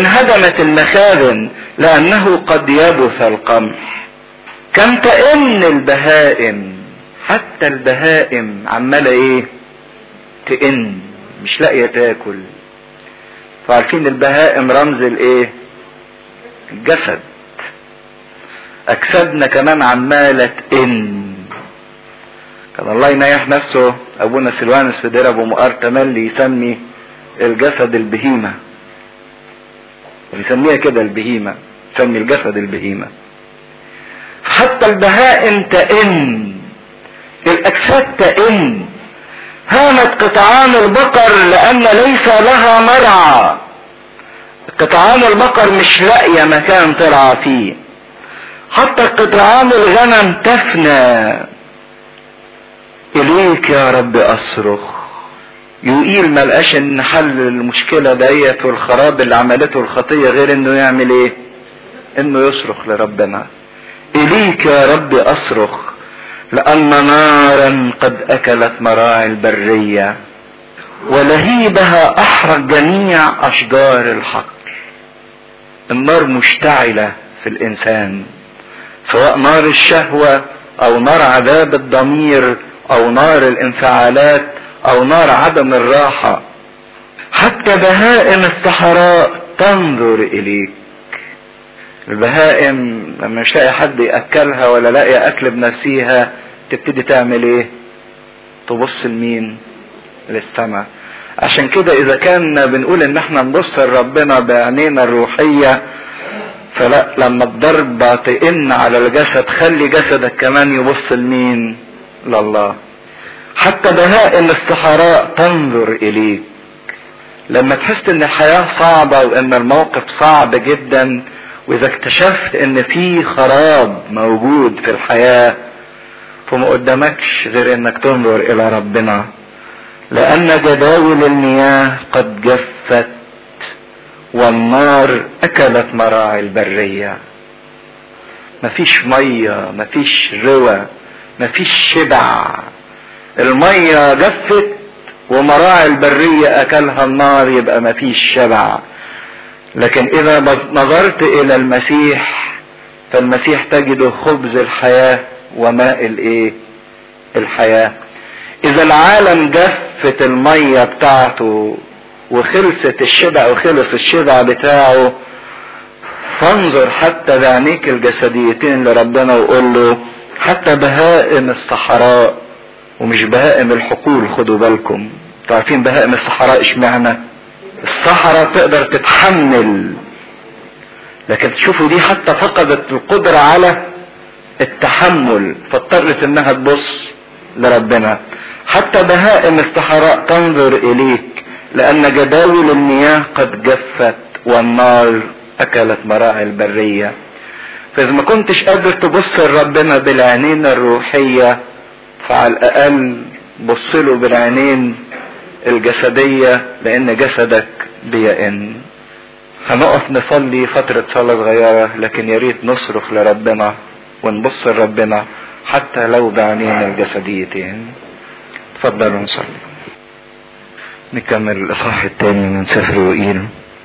انهدمت المخازن لانه قد يبث القمح كم تئن البهائم حتى البهائم عمالة ايه تئن مش لاقية تاكل فعارفين البهائم رمز الايه الجسد اجسادنا كمان عمالة تئن كان الله ينيح نفسه ابونا سلوانس في دير ابو مقار تملي يسمي الجسد البهيمة ويسميها كده البهيمة يسمي الجسد البهيمة حتى البهائم تئن الاجساد تئن هانت قطعان البقر لان ليس لها مرعى قطعان البقر مش لاقيه مكان ترعى فيه حتى قطعان الغنم تفنى اليك يا رب اصرخ يقيل ملقاش ان حل المشكلة ديت والخراب اللي عملته الخطية غير انه يعمل ايه انه يصرخ لربنا اليك يا رب اصرخ لان نارا قد اكلت مراعي البرية ولهيبها احرق جميع اشجار الحقل النار مشتعلة في الانسان سواء نار الشهوة او نار عذاب الضمير او نار الانفعالات او نار عدم الراحة حتى بهائم الصحراء تنظر اليك البهائم لما مش لاقي حد ياكلها ولا لاقي اكل بنفسيها تبتدي تعمل ايه تبص لمين للسماء عشان كده اذا كان بنقول ان احنا نبص لربنا بعينينا الروحية فلا لما الضربة تئن على الجسد خلي جسدك كمان يبص لمين لله حتى بهائم الصحراء تنظر اليك لما تحس ان الحياة صعبة وان الموقف صعب جدا واذا اكتشفت ان في خراب موجود في الحياة فما قدامكش غير انك تنظر الى ربنا لان جداول المياه قد جفت والنار اكلت مراعي البرية مفيش مية مفيش روى مفيش شبع المية جفت ومراعي البرية اكلها النار يبقى مفيش شبع لكن اذا نظرت الى المسيح فالمسيح تجد خبز الحياة وماء الايه الحياة اذا العالم جفت المية بتاعته وخلصت الشبع وخلص الشبع بتاعه فانظر حتى بعينيك الجسديتين لربنا وقول له حتى بهائم الصحراء ومش بهائم الحقول خدوا بالكم عارفين بهائم الصحراء اشمعنى الصحراء تقدر تتحمل لكن تشوفوا دي حتى فقدت القدرة على التحمل فاضطرت انها تبص لربنا حتى بهائم الصحراء تنظر اليك لان جداول المياه قد جفت والنار اكلت مراعي البرية فاذا ما كنتش قادر تبص لربنا بالعينين الروحية فعلى الاقل بص له بالعينين الجسدية لان جسدك بيئن هنقف نصلي فترة صلاة صغيرة لكن يا ريت نصرخ لربنا ونبص لربنا حتى لو بعينينا الجسديتين تفضلوا نصلي نكمل الاصحاح الثاني من سفر وئيل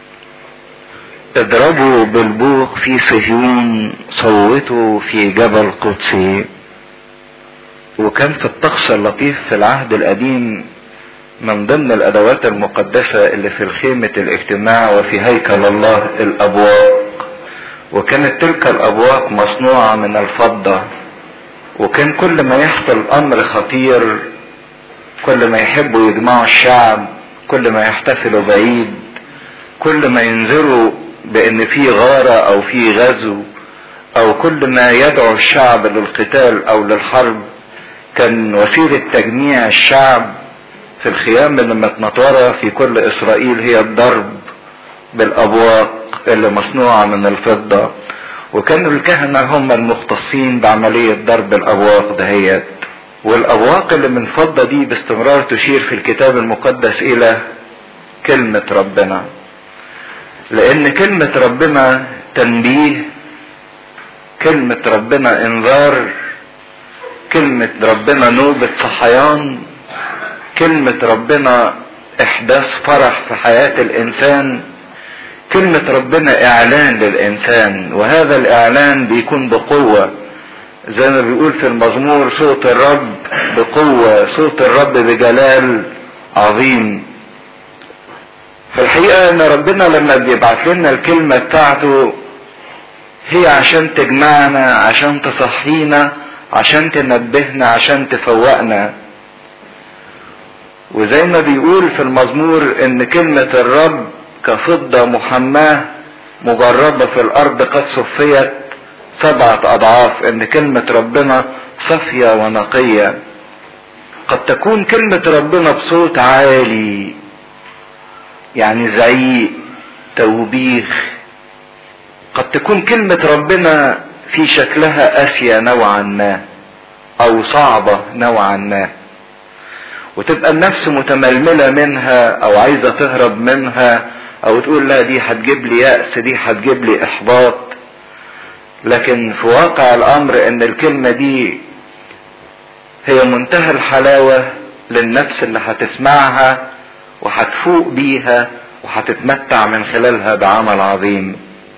اضربوا بالبوق في صهيون صوتوا في جبل قدسي وكان في الطقس اللطيف في العهد القديم من ضمن الادوات المقدسة اللي في خيمة الاجتماع وفي هيكل الله الابواق وكانت تلك الابواق مصنوعة من الفضة وكان كل ما يحصل امر خطير كل ما يحبوا يجمعوا الشعب كل ما يحتفلوا بعيد كل ما ينذروا بان في غارة او في غزو او كل ما يدعو الشعب للقتال او للحرب كان وسيلة تجميع الشعب في الخيام اللي متنطورة في كل اسرائيل هي الضرب بالابواق اللي مصنوعة من الفضة وكانوا الكهنة هم المختصين بعملية ضرب الابواق دهيت والابواق اللي من فضة دي باستمرار تشير في الكتاب المقدس الى كلمة ربنا لان كلمة ربنا تنبيه كلمة ربنا انذار كلمة ربنا نوبة صحيان كلمة ربنا احداث فرح في حياة الانسان كلمة ربنا اعلان للانسان وهذا الاعلان بيكون بقوة زي ما بيقول في المزمور صوت الرب بقوة صوت الرب بجلال عظيم في الحقيقة ان ربنا لما بيبعت لنا الكلمة بتاعته هي عشان تجمعنا عشان تصحينا عشان تنبهنا عشان تفوقنا وزي ما بيقول في المزمور ان كلمة الرب كفضة محماة مجربة في الارض قد صفيت سبعة اضعاف ان كلمة ربنا صافية ونقية قد تكون كلمة ربنا بصوت عالي يعني زعيق توبيخ قد تكون كلمة ربنا في شكلها قاسية نوعا ما او صعبة نوعا ما وتبقى النفس متململة منها او عايزة تهرب منها او تقول لا دي هتجيب لي يأس دي هتجيب لي احباط لكن في واقع الامر ان الكلمة دي هي منتهى الحلاوة للنفس اللي هتسمعها وهتفوق بيها وهتتمتع من خلالها بعمل عظيم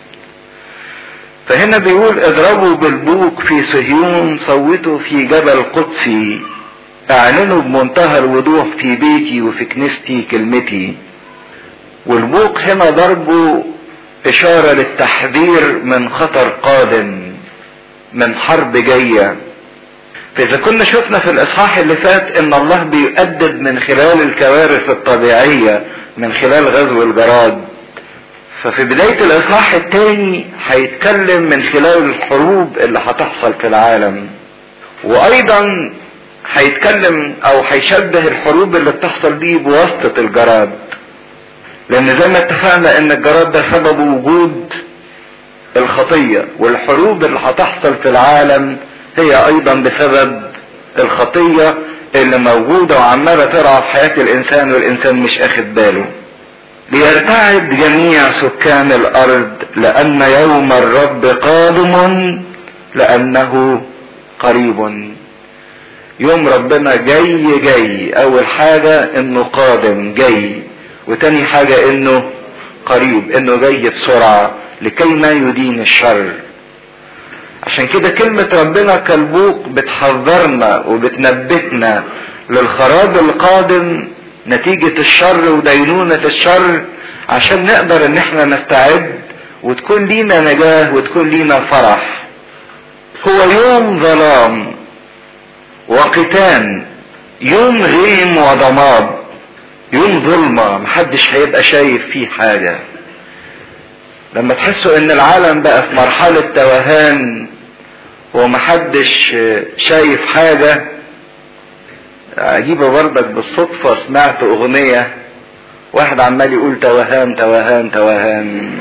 فهنا بيقول اضربوا بالبوق في صهيون صوتوا في جبل قدسي اعلنوا بمنتهى الوضوح في بيتي وفي كنيستي كلمتي والبوق هنا ضربه اشارة للتحذير من خطر قادم من حرب جاية فاذا كنا شفنا في الاصحاح اللي فات ان الله بيؤدب من خلال الكوارث الطبيعية من خلال غزو الجراد ففي بداية الاصحاح الثاني هيتكلم من خلال الحروب اللي هتحصل في العالم وايضا هيتكلم او هيشبه الحروب اللي بتحصل دي بواسطة الجراد لان زي ما اتفقنا ان الجراد ده سبب وجود الخطية والحروب اللي هتحصل في العالم هي ايضا بسبب الخطية اللي موجودة وعمالة ترعى في حياة الانسان والانسان مش اخد باله ليرتعد جميع سكان الارض لان يوم الرب قادم لانه قريب يوم ربنا جاي جاي اول حاجة انه قادم جاي وتاني حاجة انه قريب انه جاي بسرعة لكي ما يدين الشر عشان كده كلمة ربنا كالبوق بتحذرنا وبتنبهنا للخراب القادم نتيجة الشر ودينونة الشر عشان نقدر ان احنا نستعد وتكون لينا نجاة وتكون لينا فرح هو يوم ظلام وقتان يوم غيم وضماد يوم ظلمة محدش هيبقى شايف فيه حاجة لما تحسوا ان العالم بقى في مرحلة توهان ومحدش شايف حاجة عجيبة برضك بالصدفة سمعت اغنية واحد عمال يقول توهان توهان توهان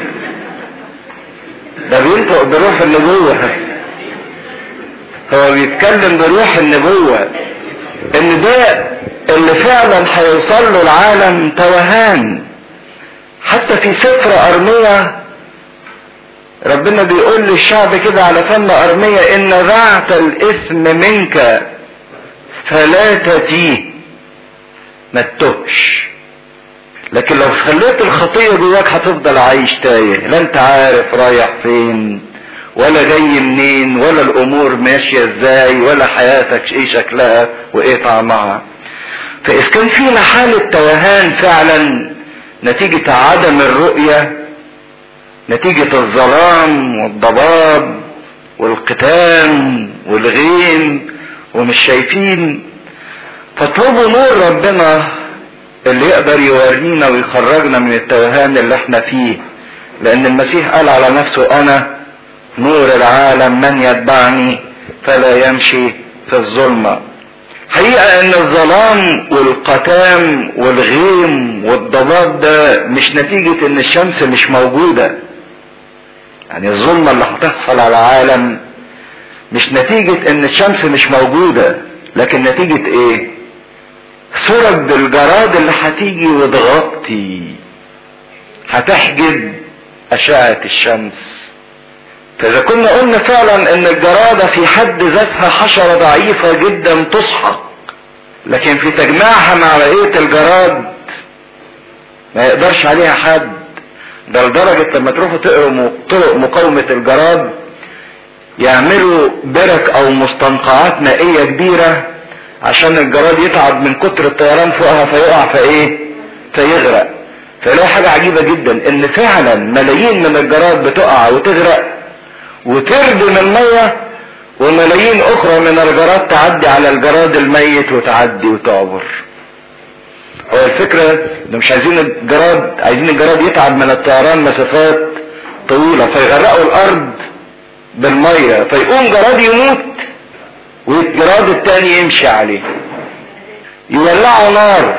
ده بينطق بروح النبوة هو بيتكلم بروح النبوة ان ده اللي فعلا هيوصل له العالم توهان حتى في سفر ارمية ربنا بيقول للشعب كده على فم ارمية ان ذعت الاثم منك فلا تتيه ما تتوهش لكن لو خليت الخطية جواك هتفضل عايش تايه لا انت عارف رايح فين ولا جاي منين ولا الامور ماشية ازاي ولا حياتك ايه شكلها وايه طعمها فاذا كان فينا حالة توهان فعلا نتيجة عدم الرؤية نتيجة الظلام والضباب والقتال والغيم ومش شايفين فاطلبوا نور ربنا اللي يقدر يورينا ويخرجنا من التوهان اللي احنا فيه لان المسيح قال على نفسه انا نور العالم من يتبعني فلا يمشي في الظلمه حقيقة ان الظلام والقتام والغيم والضباب ده مش نتيجة ان الشمس مش موجودة يعني الظلمة اللي هتحصل على العالم مش نتيجة ان الشمس مش موجودة لكن نتيجة ايه سرب الجراد اللي هتيجي وتغطي هتحجب اشعة الشمس فاذا كنا قلنا فعلا ان الجرادة في حد ذاتها حشرة ضعيفة جدا تسحق لكن في تجميعها مع بقية الجراد ما يقدرش عليها حد ده لدرجة لما تروحوا تقروا طرق مقاومة الجراد يعملوا برك او مستنقعات مائية كبيرة عشان الجراد يتعب من كتر الطيران فوقها فيقع فايه فيغرق فلو حاجة عجيبة جدا ان فعلا ملايين من الجراد بتقع وتغرق وتردم المية وملايين اخرى من الجراد تعدي على الجراد الميت وتعدي وتعبر هو الفكرة انه مش عايزين الجراد عايزين الجراد يتعب من الطيران مسافات طويلة فيغرقوا الارض بالمية فيقوم جراد يموت والجراد التاني يمشي عليه يولعوا نار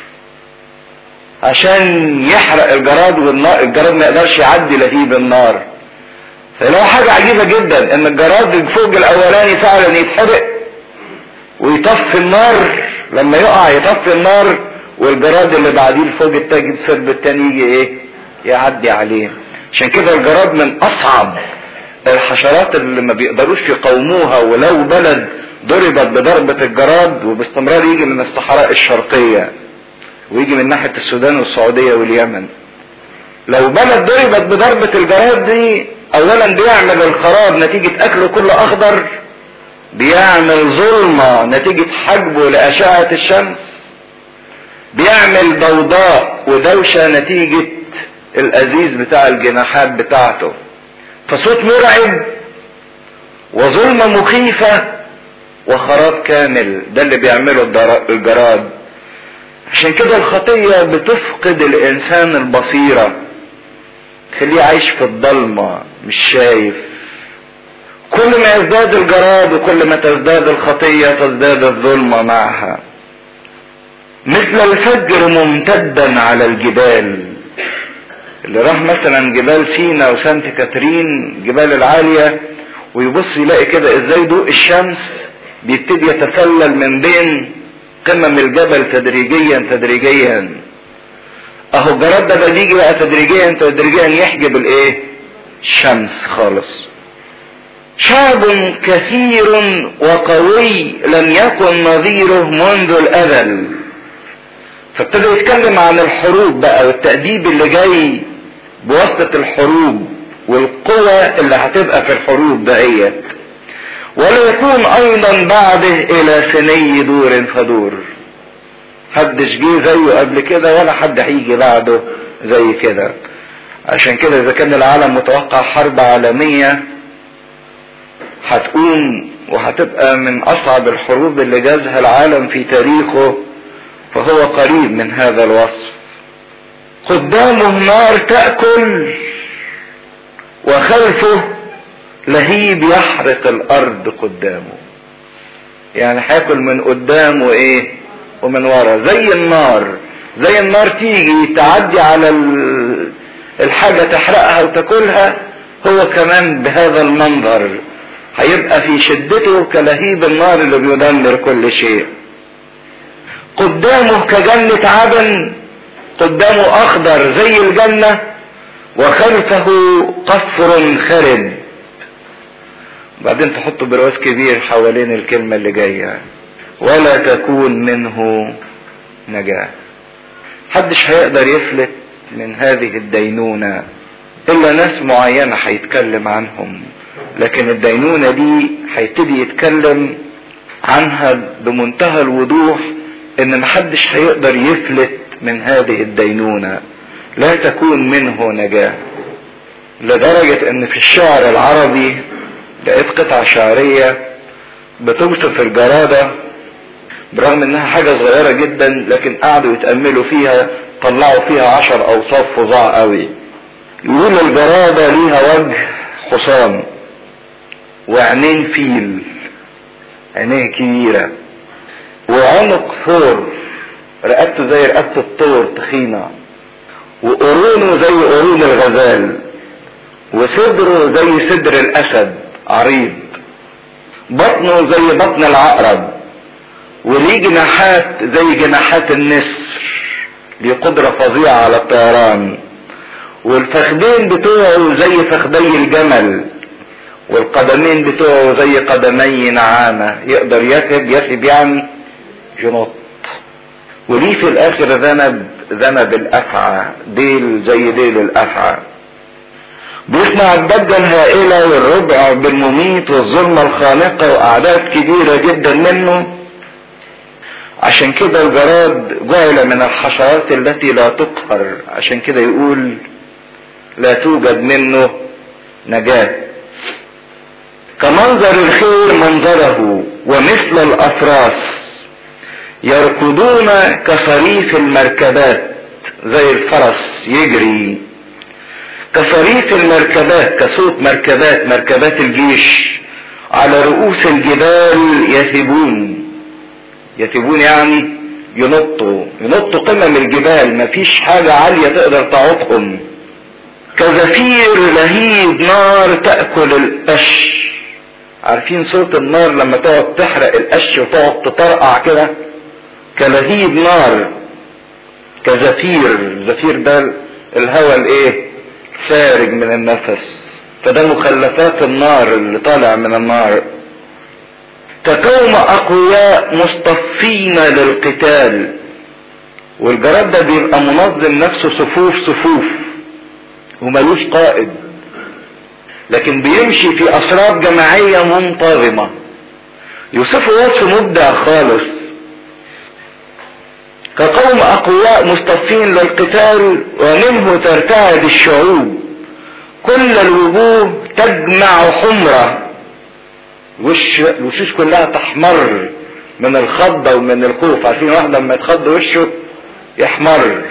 عشان يحرق الجراد والنار الجراد ما يقدرش يعدي لهيب النار فلو حاجة عجيبة جدا ان الجراد الفوج الاولاني فعلا يتحرق ويطفي النار لما يقع يطفي النار والجراد اللي بعديه الفوج التاجي السرب التاني يجي ايه يعدي عليه عشان كده الجراد من اصعب الحشرات اللي ما بيقدروش يقاوموها ولو بلد ضربت بضربة الجراد وباستمرار يجي من الصحراء الشرقية ويجي من ناحية السودان والسعودية واليمن لو بلد ضربت بضربة الجراد دي اولا بيعمل الخراب نتيجة اكله كله اخضر بيعمل ظلمة نتيجة حجبه لاشعة الشمس بيعمل ضوضاء ودوشة نتيجة الازيز بتاع الجناحات بتاعته فصوت مرعب وظلمة مخيفة وخراب كامل ده اللي بيعمله الجراد عشان كده الخطية بتفقد الانسان البصيرة تخليه عايش في الضلمة مش شايف كل ما يزداد الجراد وكل ما تزداد الخطية تزداد الظلمة معها مثل الفجر ممتدا على الجبال اللي راح مثلا جبال سينا وسانت كاترين جبال العالية ويبص يلاقي كده ازاي ضوء الشمس بيبتدي يتسلل من بين قمم الجبل تدريجيا تدريجيا اهو الجراد ده بيجي بقى تدريجيا تدريجيا يحجب الايه الشمس خالص شعب كثير وقوي لم يكن نظيره منذ الازل فابتدى يتكلم عن الحروب بقى والتأديب اللي جاي بواسطة الحروب والقوة اللي هتبقى في الحروب دهيت ولا يكون ايضا بعده الى سني دور فدور حدش جه زيه قبل كده ولا حد هيجي بعده زي كده عشان كده اذا كان العالم متوقع حرب عالمية هتقوم وهتبقى من اصعب الحروب اللي جازها العالم في تاريخه فهو قريب من هذا الوصف قدامه نار تأكل وخلفه لهيب يحرق الارض قدامه يعني هياكل من قدام وايه ومن ورا زي النار زي النار تيجي تعدي على الحاجة تحرقها وتاكلها هو كمان بهذا المنظر هيبقى في شدته كلهيب النار اللي بيدمر كل شيء قدامه كجنة عدن قدامه اخضر زي الجنة وخلفه قصر خرب بعدين تحطوا برواز كبير حوالين الكلمة اللي جاية ولا تكون منه نجاة محدش هيقدر يفلت من هذه الدينونة الا ناس معينة هيتكلم عنهم لكن الدينونة دي هيبتدي يتكلم عنها بمنتهى الوضوح ان محدش هيقدر يفلت من هذه الدينونة لا تكون منه نجاة لدرجة ان في الشعر العربي لقيت قطعة شعرية بتوصف الجرادة برغم انها حاجة صغيرة جدا لكن قعدوا يتأملوا فيها طلعوا فيها عشر اوصاف فظاع قوي يقول الجرادة ليها وجه حصان وعينين فيل عينيه كبيرة وعنق ثور رقبته زي رقبة الطور تخينة وقرونه زي قرون الغزال وصدره زي صدر الاسد عريض بطنه زي بطن العقرب وليه جناحات زي جناحات النسر ليه قدرة فظيعة على الطيران والفخدين بتوعه زي فخدي الجمل والقدمين بتوعه زي قدمي نعامة يقدر يثب يثب يعني جنط وليه في الاخر ذنب ذنب الافعى ديل زي ديل الافعى بيصنع الضجة الهائلة والربع بالمميت والظلمة الخانقة وأعداد كبيرة جدا منه عشان كده الجراد جعل من الحشرات التي لا تقهر عشان كده يقول لا توجد منه نجاة كمنظر الخير منظره ومثل الأفراس يركضون كصريف المركبات زي الفرس يجري كصريف المركبات كصوت مركبات مركبات الجيش على رؤوس الجبال يثبون يثبون يعني ينطوا ينطوا قمم الجبال مفيش حاجة عالية تقدر تعوقهم كزفير لهيب نار تأكل القش عارفين صوت النار لما تقعد تحرق القش وتقعد تطرقع كده كلهيب نار كزفير زفير ده الهواء الايه خارج من النفس فده مخلفات النار اللي طالع من النار كقوم اقوياء مصطفين للقتال والجراد ده بيبقى منظم نفسه صفوف صفوف وملوش قائد لكن بيمشي في اسراب جماعية منتظمة يوصفه وصف مبدع خالص كقوم اقوياء مصطفين للقتال ومنه ترتعد الشعوب كل الوجوه تجمع حمرة وش الوشوش كلها تحمر من الخضة ومن الخوف عارفين واحد لما يتخض وشه يحمر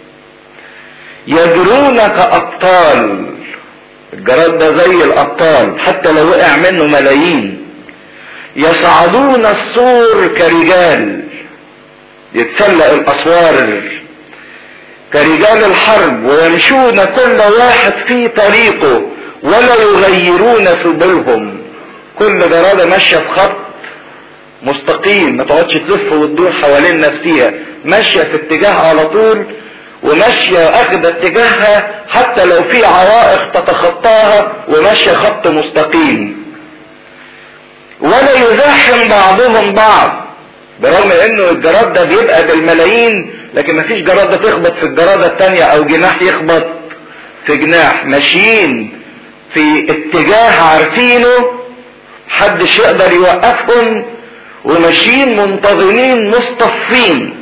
يجرون كأبطال الجراد ده زي الأبطال حتى لو وقع منه ملايين يصعدون السور كرجال يتسلق الاسوار كرجال الحرب ويمشون كل واحد في طريقه ولا يغيرون سبلهم كل جرادة ماشية في خط مستقيم ما تقعدش تلف وتدور حوالين نفسها ماشية في اتجاه على طول وماشية اخذ اتجاهها حتى لو في عوائق تتخطاها وماشية خط مستقيم ولا يزاحم بعضهم بعض برغم انه الجراد ده بيبقى بالملايين لكن مفيش جرادة تخبط في الجرادة التانية او جناح يخبط في جناح ماشيين في اتجاه عارفينه محدش يقدر يوقفهم وماشيين منتظمين مصطفين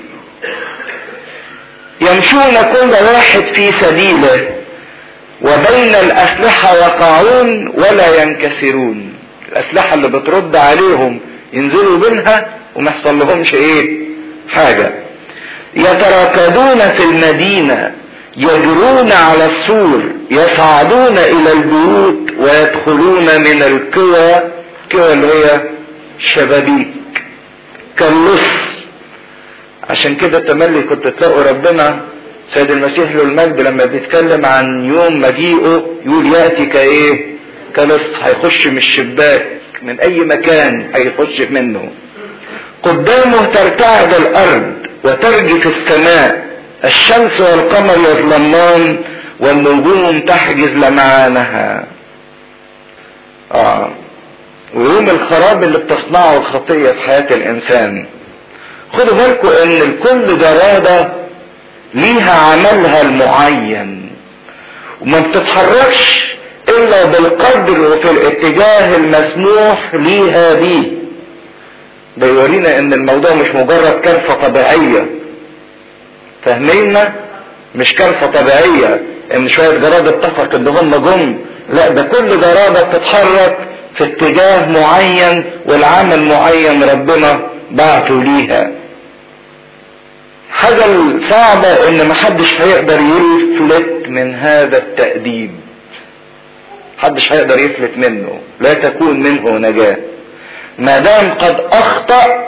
يمشون كل واحد في سبيله وبين الاسلحة يقعون ولا ينكسرون الاسلحة اللي بترد عليهم ينزلوا منها وما يحصل لهمش ايه حاجة يتراكدون في المدينة يجرون على السور يصعدون الى البيوت ويدخلون من الكوى كوى اللي هي شبابيك كاللص عشان كده تملي كنت تلاقوا ربنا سيد المسيح له المجد لما بيتكلم عن يوم مجيئه يقول ياتي كايه كلص هيخش من الشباك من اي مكان هيخش منه قدامه ترتعد الارض وترجف السماء الشمس والقمر يظلمان والنجوم تحجز لمعانها اه ويوم الخراب اللي بتصنعه الخطية في حياة الانسان خدوا بالكم ان الكل جرادة ليها عملها المعين وما بتتحركش الا بالقدر وفي الاتجاه المسموح ليها بيه ده يورينا ان الموضوع مش مجرد كلفة طبيعية فاهميننا مش كلفة طبيعية ان شوية جرادة اتفق ان هم جم لا ده كل جرادة بتتحرك في اتجاه معين والعمل معين ربنا بعته ليها حاجة صعبة ان محدش هيقدر يفلت من هذا التأديب محدش هيقدر يفلت منه لا تكون منه نجاة ما دام قد اخطأ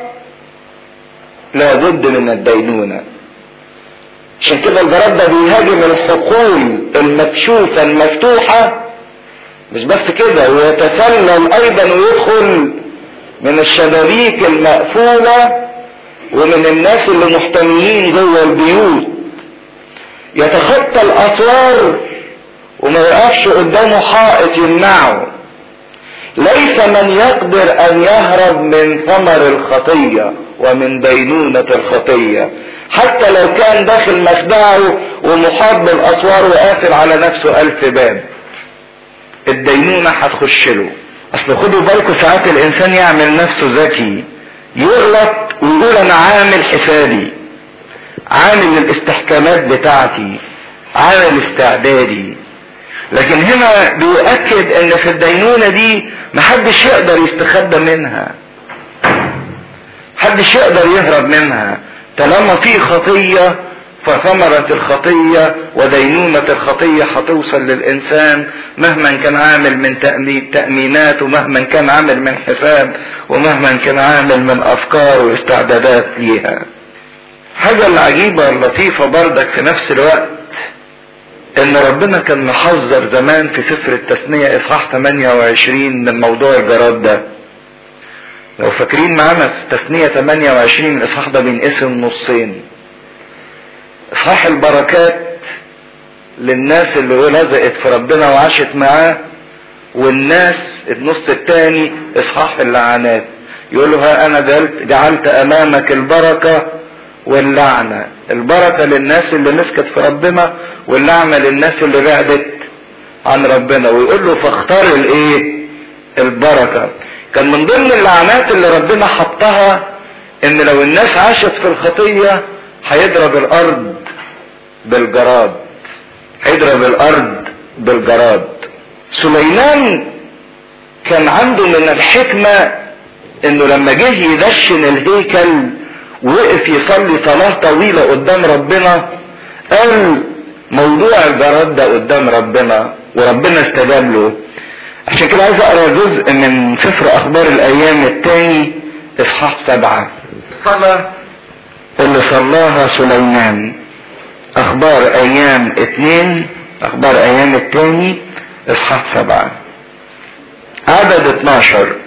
لابد من الدينونة عشان كده الجراد ده بيهاجم الحقول المكشوفة المفتوحة مش بس كده ويتسلل ايضا ويدخل من الشبابيك المقفولة ومن الناس اللي محتميين جوه البيوت يتخطى الاسوار وما يقفش قدامه حائط يمنعه ليس من يقدر ان يهرب من ثمر الخطية ومن دينونة الخطية حتى لو كان داخل مخدعه ومحاط بالاسوار وقافل على نفسه الف باب الدينونة هتخش له اصل خدوا بالكم ساعات الانسان يعمل نفسه ذكي يغلط ويقول انا عامل حسابي عامل الاستحكامات بتاعتي عامل استعدادي لكن هنا بيؤكد ان في الدينونة دي محدش يقدر يستخبى منها محدش يقدر يهرب منها طالما في خطية فثمرة الخطية ودينونة الخطية هتوصل للإنسان مهما كان عامل من تأمينات ومهما كان عامل من حساب ومهما كان عامل من أفكار واستعدادات ليها حاجة العجيبة اللطيفة بردك في نفس الوقت ان ربنا كان محذر زمان في سفر التثنية اصحاح 28 من موضوع الجراد ده لو فاكرين معانا في تثنية 28 الاصحاح ده بينقسم نصين اصحاح البركات للناس اللي لزقت في ربنا وعاشت معاه والناس النص الثاني اصحاح اللعنات يقول له ها انا جعلت, جعلت امامك البركه واللعنة البركة للناس اللي مسكت في ربنا واللعنة للناس اللي بعدت عن ربنا ويقول له فاختار الايه البركة كان من ضمن اللعنات اللي ربنا حطها ان لو الناس عاشت في الخطية هيضرب الارض بالجراد هيضرب الارض بالجراد سليمان كان عنده من الحكمة انه لما جه يدشن الهيكل وقف يصلي صلاة طويلة قدام ربنا قال موضوع الجراد ده قدام ربنا وربنا استجاب له عشان كده عايز اقرا جزء من سفر اخبار الايام الثاني اصحاح سبعة الصلاة اللي صلاها سليمان اخبار ايام اتنين اخبار ايام الثاني اصحاح سبعة عدد 12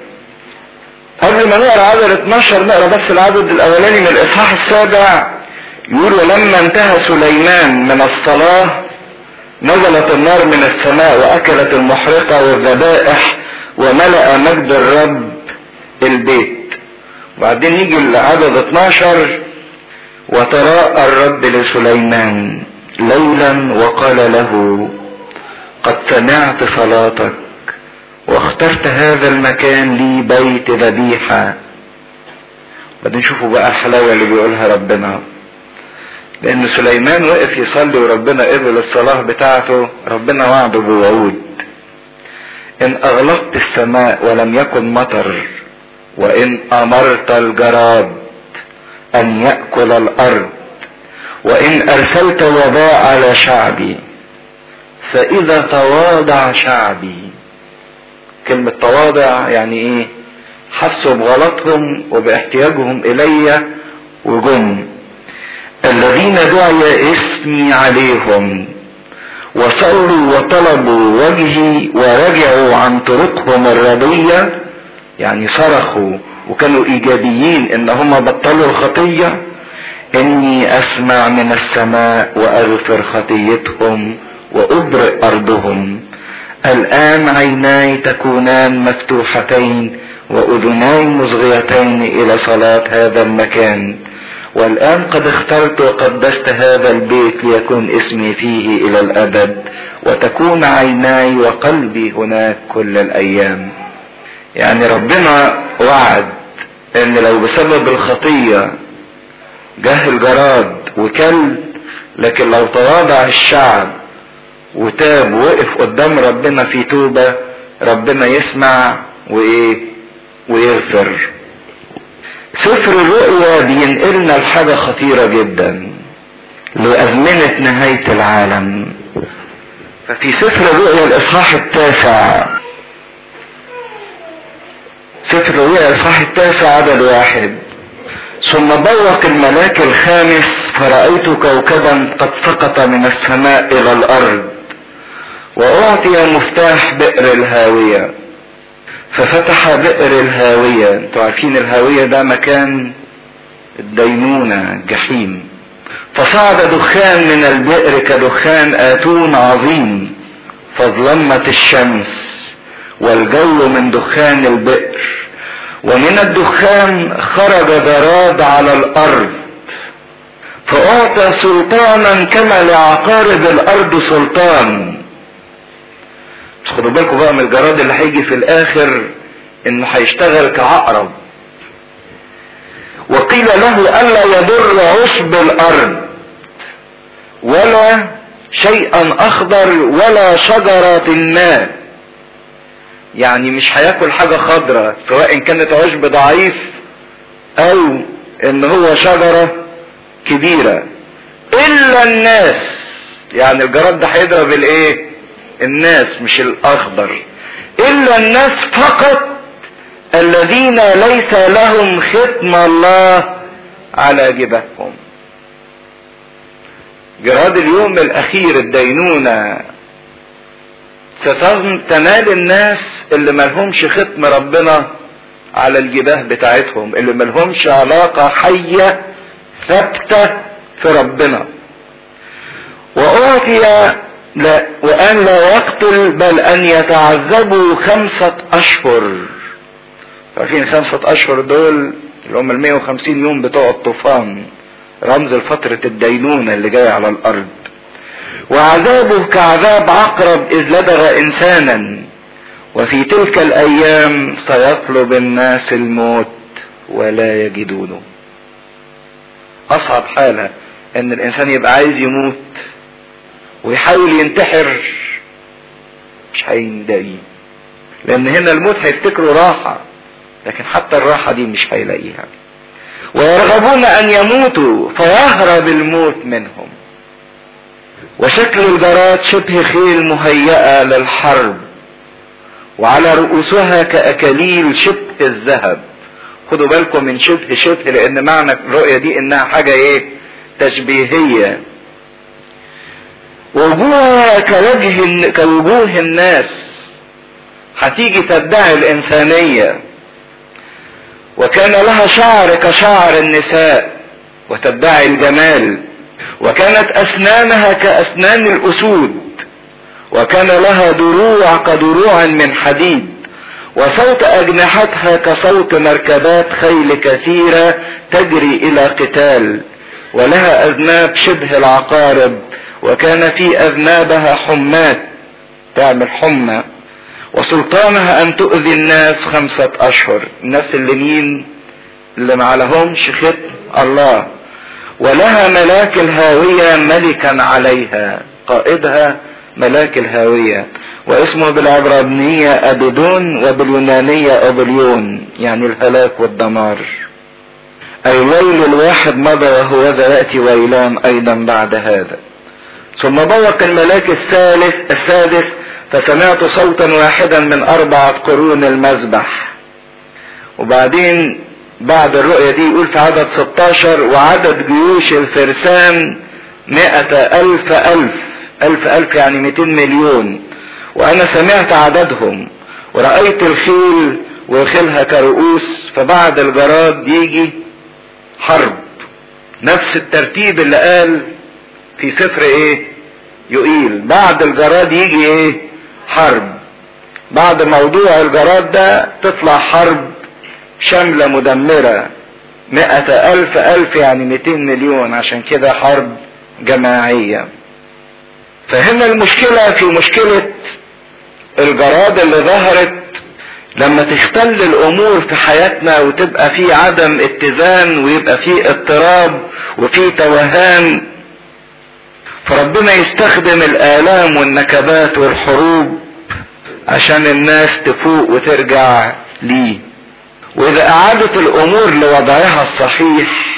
قبل ما نقرا عدد 12 نقرا بس العدد الاولاني من الاصحاح السابع يقول ولما انتهى سليمان من الصلاه نزلت النار من السماء واكلت المحرقه والذبائح وملا مجد الرب البيت وبعدين يجي العدد 12 وتراءى الرب لسليمان ليلا وقال له قد سمعت صلاتك واخترت هذا المكان لي بيت ذبيحة بعدين شوفوا بقى الحلاوة اللي بيقولها ربنا لأن سليمان وقف يصلي وربنا قبل الصلاة بتاعته ربنا وعده بوعود إن أغلقت السماء ولم يكن مطر وإن أمرت الجراد أن يأكل الأرض وإن أرسلت وباء على شعبي فإذا تواضع شعبي كلمة تواضع يعني ايه حسوا بغلطهم وباحتياجهم الي وجم الذين دعي اسمي عليهم وصلوا وطلبوا وجهي ورجعوا عن طرقهم الردية يعني صرخوا وكانوا ايجابيين ان هم بطلوا الخطية اني اسمع من السماء واغفر خطيتهم وابرئ ارضهم الآن عيناي تكونان مفتوحتين وأذناي مصغيتين إلى صلاة هذا المكان والآن قد اخترت وقدست هذا البيت ليكون اسمي فيه إلى الأبد وتكون عيناي وقلبي هناك كل الأيام يعني ربنا وعد ان لو بسبب الخطية جه الجراد وكل لكن لو تواضع الشعب وتاب ووقف قدام ربنا في توبة ربنا يسمع وايه ويغفر سفر الرؤيا بينقلنا لحاجة خطيرة جدا لأزمنة نهاية العالم ففي سفر الرؤيا الإصحاح التاسع سفر الرؤيا الإصحاح التاسع عدد واحد ثم بوق الملاك الخامس فرأيت كوكبا قد سقط من السماء إلى الأرض وأعطي مفتاح بئر الهاوية ففتح بئر الهاوية انتوا عارفين الهاوية ده مكان الدينونة جحيم فصعد دخان من البئر كدخان آتون عظيم فاظلمت الشمس والجو من دخان البئر ومن الدخان خرج جراد على الأرض فأعطى سلطانا كما لعقارب الأرض سلطان بس خدوا بالكم بقى من الجراد اللي هيجي في الآخر إنه هيشتغل كعقرب وقيل له ألا يضر عشب الأرض ولا شيئا أخضر ولا شجرة ما يعني مش هياكل حاجة خضرة سواء كانت عشب ضعيف أو إن هو شجرة كبيرة إلا الناس يعني الجراد ده هيضرب الإيه؟ الناس مش الأخضر إلا الناس فقط الذين ليس لهم ختم الله على جبههم جراد اليوم الاخير الدينونة ستنال الناس اللي ملهمش ختم ربنا على الجباه بتاعتهم اللي ملهمش علاقة حية ثابتة في ربنا وأعطي لا وأن لا يقتل بل أن يتعذبوا خمسة أشهر عارفين خمسة أشهر دول اللي هم ال 150 يوم بتوع الطوفان رمز لفترة الدينونة اللي جاية على الأرض وعذابه كعذاب عقرب إذ لدغ إنسانا وفي تلك الأيام سيطلب الناس الموت ولا يجدونه أصعب حالة إن الإنسان يبقى عايز يموت ويحاول ينتحر مش هيلاقيه لأن هنا الموت هيفتكروا راحة لكن حتى الراحة دي مش هيلاقيها ويرغبون ان يموتوا فيهرب الموت منهم وشكل الجراد شبه خيل مهيئة للحرب وعلى رؤوسها كأكاليل شبه الذهب خدوا بالكم من شبه شبه لان معنى الرؤية دي انها حاجة ايه تشبيهية وجوهها كوجه كوجوه الناس هتيجي تدعي الانسانيه وكان لها شعر كشعر النساء وتدعي الجمال وكانت اسنانها كاسنان الاسود وكان لها دروع كدروع من حديد وصوت اجنحتها كصوت مركبات خيل كثيره تجري الى قتال ولها اذناب شبه العقارب وكان في اذنابها حمات تعمل حمى وسلطانها ان تؤذي الناس خمسة اشهر الناس اللي مين اللي ما لهمش ختم الله ولها ملاك الهاوية ملكا عليها قائدها ملاك الهاوية واسمه بالعبرانية أبدون وباليونانية أبليون يعني الهلاك والدمار أي ويل الواحد مضى وهو ذا يأتي ويلان أيضا بعد هذا ثم بوق الملاك الثالث السادس فسمعت صوتا واحدا من أربعة قرون المذبح وبعدين بعد الرؤية دي يقول في عدد 16 وعدد جيوش الفرسان مئة ألف ألف ألف ألف يعني 200 مليون وأنا سمعت عددهم ورأيت الخيل وخيلها كرؤوس فبعد الجراد يجي حرب نفس الترتيب اللي قال في سفر ايه يقيل بعد الجراد يجي ايه حرب بعد موضوع الجراد ده تطلع حرب شاملة مدمرة مئة ألف ألف يعني مئتين مليون عشان كده حرب جماعية فهنا المشكلة في مشكلة الجراد اللي ظهرت لما تختل الامور في حياتنا وتبقى في عدم اتزان ويبقى في اضطراب وفي توهان فربنا يستخدم الالام والنكبات والحروب عشان الناس تفوق وترجع ليه واذا اعادت الامور لوضعها الصحيح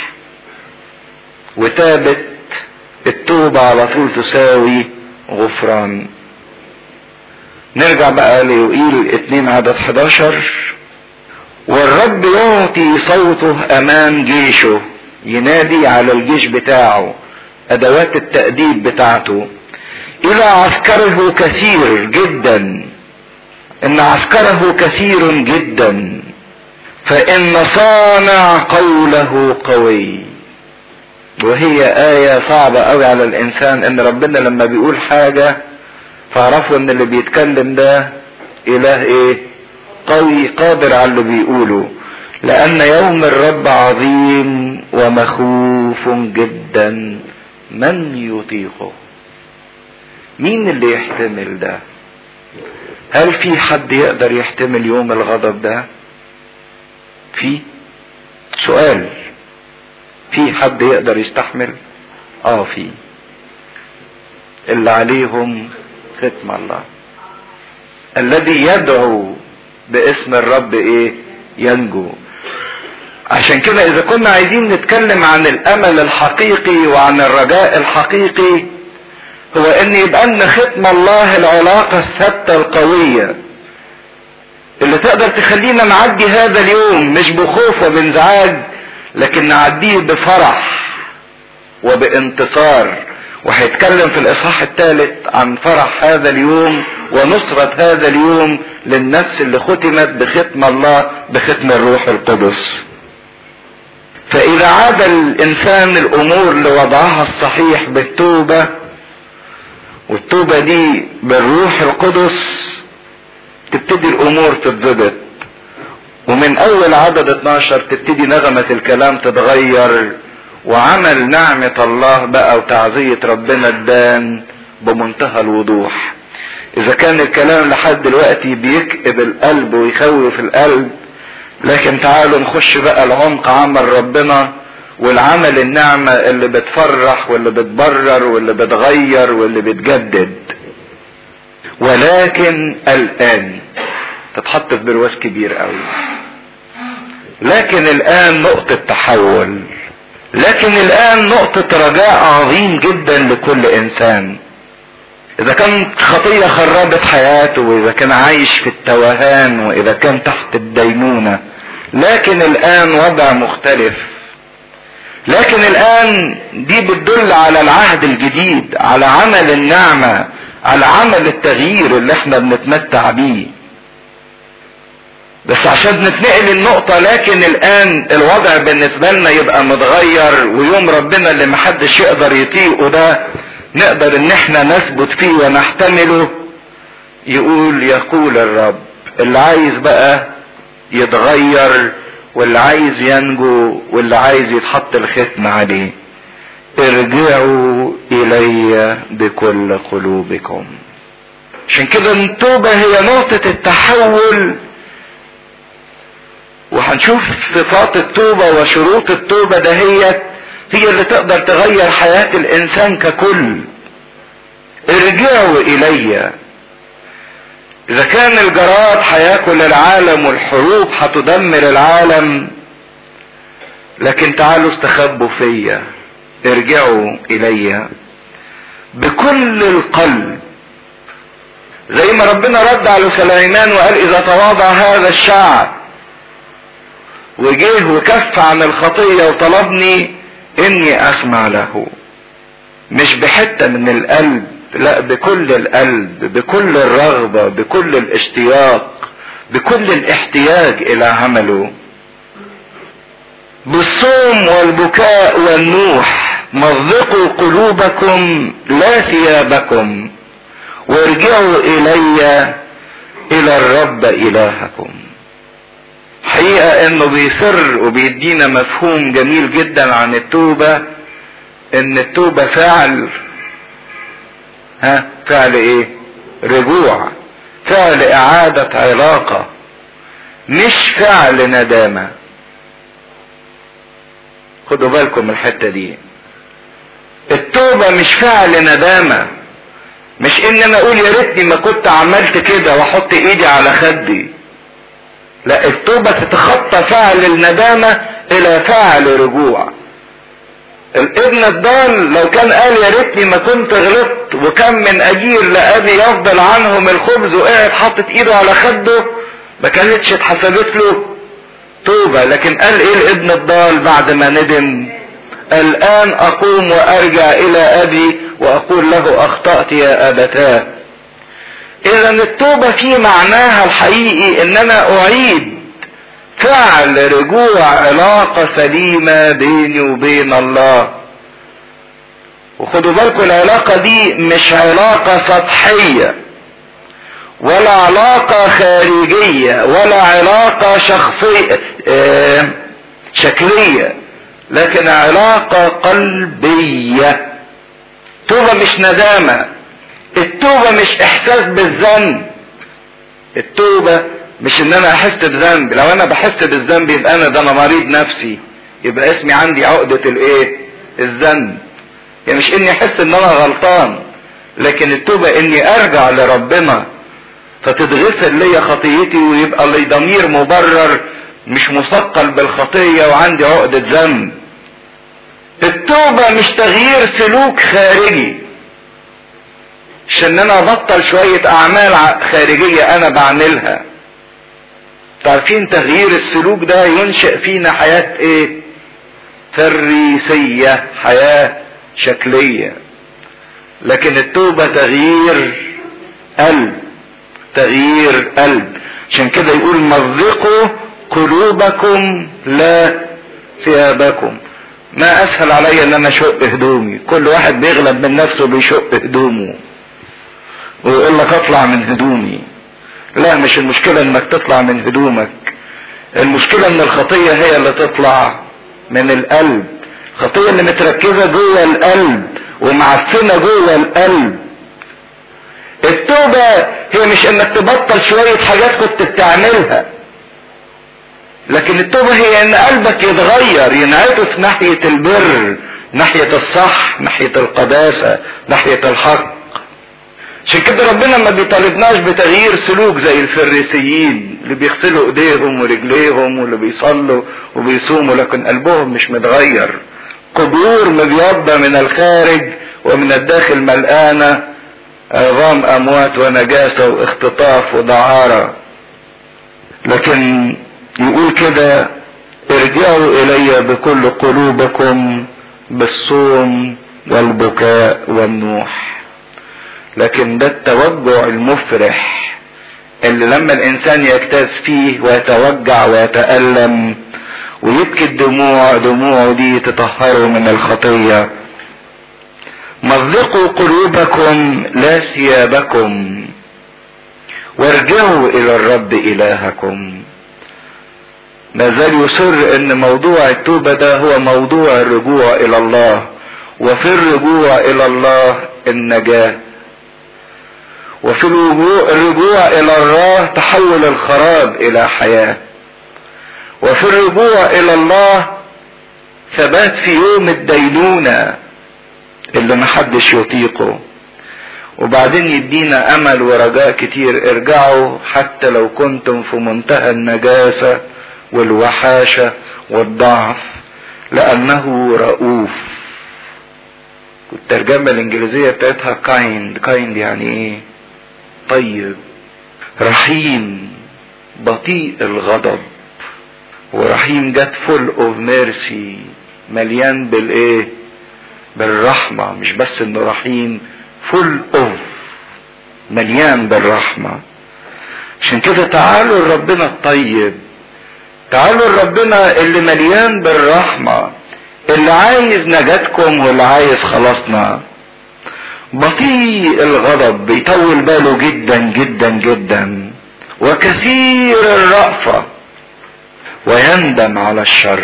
وتابت التوبة على طول تساوي غفران نرجع بقى ليوئيل اتنين عدد 11 والرب يعطي صوته امام جيشه ينادي على الجيش بتاعه ادوات التأديب بتاعته الى عسكره كثير جدا ان عسكره كثير جدا فان صانع قوله قوي وهي آية صعبة قوي على الإنسان إن ربنا لما بيقول حاجة فاعرفوا إن اللي بيتكلم ده إله إيه؟ قوي قادر على اللي بيقوله لأن يوم الرب عظيم ومخوف جدا من يطيقه مين اللي يحتمل ده هل في حد يقدر يحتمل يوم الغضب ده في سؤال في حد يقدر يستحمل اه في اللي عليهم ختم الله الذي يدعو باسم الرب ايه ينجو عشان كده اذا كنا عايزين نتكلم عن الامل الحقيقي وعن الرجاء الحقيقي هو ان يبقى لنا ختم الله العلاقه الثابته القويه اللي تقدر تخلينا نعدي هذا اليوم مش بخوف وبانزعاج لكن نعديه بفرح وبانتصار وهيتكلم في الاصحاح الثالث عن فرح هذا اليوم ونصرة هذا اليوم للنفس اللي ختمت بختم الله بختم الروح القدس فاذا عاد الانسان الامور لوضعها الصحيح بالتوبة والتوبة دي بالروح القدس تبتدي الامور تتظبط ومن اول عدد 12 تبتدي نغمة الكلام تتغير وعمل نعمة الله بقى وتعزية ربنا تبان بمنتهى الوضوح اذا كان الكلام لحد دلوقتي بيكئب القلب ويخوف القلب لكن تعالوا نخش بقى العمق عمل ربنا والعمل النعمة اللي بتفرح واللي بتبرر واللي بتغير واللي بتجدد ولكن الآن تتحط في برواز كبير قوي لكن الآن نقطة تحول لكن الآن نقطة رجاء عظيم جدا لكل إنسان إذا كان خطية خربت حياته وإذا كان عايش في التوهان وإذا كان تحت الدينونة لكن الآن وضع مختلف لكن الآن دي بتدل على العهد الجديد على عمل النعمة على عمل التغيير اللي احنا بنتمتع بيه بس عشان نتنقل النقطة لكن الآن الوضع بالنسبة لنا يبقى متغير ويوم ربنا اللي محدش يقدر يطيقه ده نقدر ان احنا نثبت فيه ونحتمله يقول يقول الرب اللي عايز بقى يتغير واللي عايز ينجو واللي عايز يتحط الختم عليه ارجعوا الي بكل قلوبكم عشان كده التوبة هي نقطة التحول وهنشوف صفات التوبة وشروط التوبة دهيت هي اللي تقدر تغير حياة الانسان ككل ارجعوا الي اذا كان الجراد هياكل العالم والحروب هتدمر العالم لكن تعالوا استخبوا فيا ارجعوا الي بكل القلب زي ما ربنا رد على سليمان وقال اذا تواضع هذا الشعب وجيه وكف عن الخطية وطلبني اني اسمع له مش بحتة من القلب لا بكل القلب بكل الرغبة بكل الاشتياق بكل الاحتياج الى عمله بالصوم والبكاء والنوح مضقوا قلوبكم لا ثيابكم وارجعوا الي الى الرب الهكم حقيقة انه بيصر وبيدينا مفهوم جميل جدا عن التوبة ان التوبة فعل ها فعل ايه رجوع فعل اعادة علاقة مش فعل ندامة خدوا بالكم من الحتة دي التوبة مش فعل ندامة مش ان انا اقول يا ريتني ما كنت عملت كده واحط ايدي على خدي لا التوبة تتخطى فعل الندامة الى فعل رجوع الابن الضال لو كان قال يا ريتني ما كنت غلطت وكان من اجير لابي يفضل عنهم الخبز وقاعد حاطط ايده على خده ما كانتش اتحسبت له توبة لكن قال ايه الابن الضال بعد ما ندم الان اقوم وارجع الى ابي واقول له اخطأت يا ابتاه اذا التوبة في معناها الحقيقي ان انا اعيد فعل رجوع علاقة سليمة بيني وبين الله وخدوا بالكم العلاقة دي مش علاقة سطحية ولا علاقة خارجية ولا علاقة شخصية اه شكلية لكن علاقة قلبية التوبة مش ندامة التوبة مش احساس بالذنب التوبة مش ان انا احس بذنب لو انا بحس بالذنب يبقى انا ده انا مريض نفسي يبقى اسمي عندي عقدة الايه الذنب يعني مش اني احس ان انا غلطان لكن التوبة اني ارجع لربنا فتتغفر لي خطيتي ويبقى لي ضمير مبرر مش مثقل بالخطية وعندي عقدة ذنب التوبة مش تغيير سلوك خارجي مش ان انا ابطل شوية اعمال خارجية انا بعملها تعرفين تغيير السلوك ده ينشئ فينا حياة ايه فريسية حياة شكلية لكن التوبة تغيير قلب تغيير قلب عشان كده يقول مضقوا قلوبكم لا ثيابكم ما اسهل عليا ان انا اشق هدومي كل واحد بيغلب من نفسه بيشق هدومه ويقول لك اطلع من هدومي لا مش المشكلة انك تطلع من هدومك المشكلة ان الخطية هي اللي تطلع من القلب الخطية اللي متركزة جوه القلب ومعفنة جوه القلب التوبة هي مش انك تبطل شوية حاجات كنت بتعملها لكن التوبة هي ان قلبك يتغير ينعكس ناحية البر ناحية الصح ناحية القداسة ناحية الحق عشان كده ربنا ما بيطالبناش بتغيير سلوك زي الفريسيين اللي بيغسلوا ايديهم ورجليهم واللي بيصلوا وبيصوموا لكن قلبهم مش متغير قبور مبيضة من الخارج ومن الداخل ملقانة عظام اموات ونجاسة واختطاف ودعارة لكن يقول كده ارجعوا الي بكل قلوبكم بالصوم والبكاء والنوح لكن ده التوجع المفرح اللي لما الانسان يجتاز فيه ويتوجع ويتألم ويبكي الدموع دموعه دي تطهره من الخطية مضقوا قلوبكم لا ثيابكم وارجعوا الى الرب الهكم ما زال يصر ان موضوع التوبة ده هو موضوع الرجوع الى الله وفي الرجوع الى الله النجاه وفي الرجوع الى الله تحول الخراب الى حياة وفي الرجوع الى الله ثبات في يوم الدينونة اللي محدش يطيقه وبعدين يدينا امل ورجاء كتير ارجعوا حتى لو كنتم في منتهى النجاسة والوحاشة والضعف لانه رؤوف الترجمة الانجليزية بتاعتها كايند كايند يعني ايه طيب رحيم بطيء الغضب ورحيم جت فول اوف ميرسي مليان بالايه بالرحمة مش بس انه رحيم فول اوف مليان بالرحمة عشان كده تعالوا لربنا الطيب تعالوا لربنا اللي مليان بالرحمة اللي عايز نجاتكم واللي عايز خلاصنا بطيء الغضب بيطول باله جدا جدا جدا وكثير الرأفة ويندم على الشر